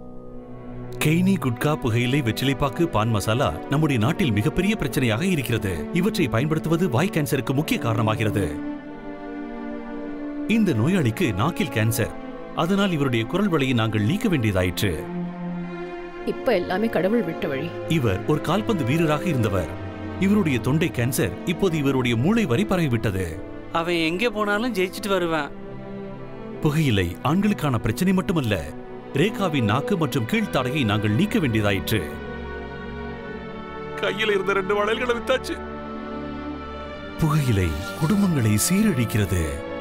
கெய்னி குட்கா புகையிலை வெற்றிலைப்பாக்கு பான் மசாலா நம்முடைய நாட்டில் மிகப்பெரிய பிரச்சனையாக இருக்கிறது இவற்றை பயன்படுத்துவது வாய் கேன்சருக்கு முக்கிய காரணமாகிறது இந்த நோயாளிக்கு நாக்கில் கேன்சர் அதனால் இவருடைய குரல் வழியை நாங்கள் நீக்க வேண்டியதாயிற்று இப்ப எல்லாமே கடவுள் விட்ட வழி இவர் ஒரு கால்பந்து வீரராக இருந்தவர் இவருடைய தொண்டை கேன்சர் இப்போது இவருடைய மூளை வரை பரவிவிட்டது அவன் எங்கே போனாலும் ஜெயிச்சிட்டு வருவான் புகையிலை ஆண்களுக்கான பிரச்சனை மட்டுமல்ல ரேகாவின் நாக்கு மற்றும் கீழ்த்தாடையை நாங்கள் நீக்க வேண்டியதாயிற்று கையில் இருந்த ரெண்டு வளையல்களை வித்தாச்சு புகையிலை குடும்பங்களை சீரழிக்கிறது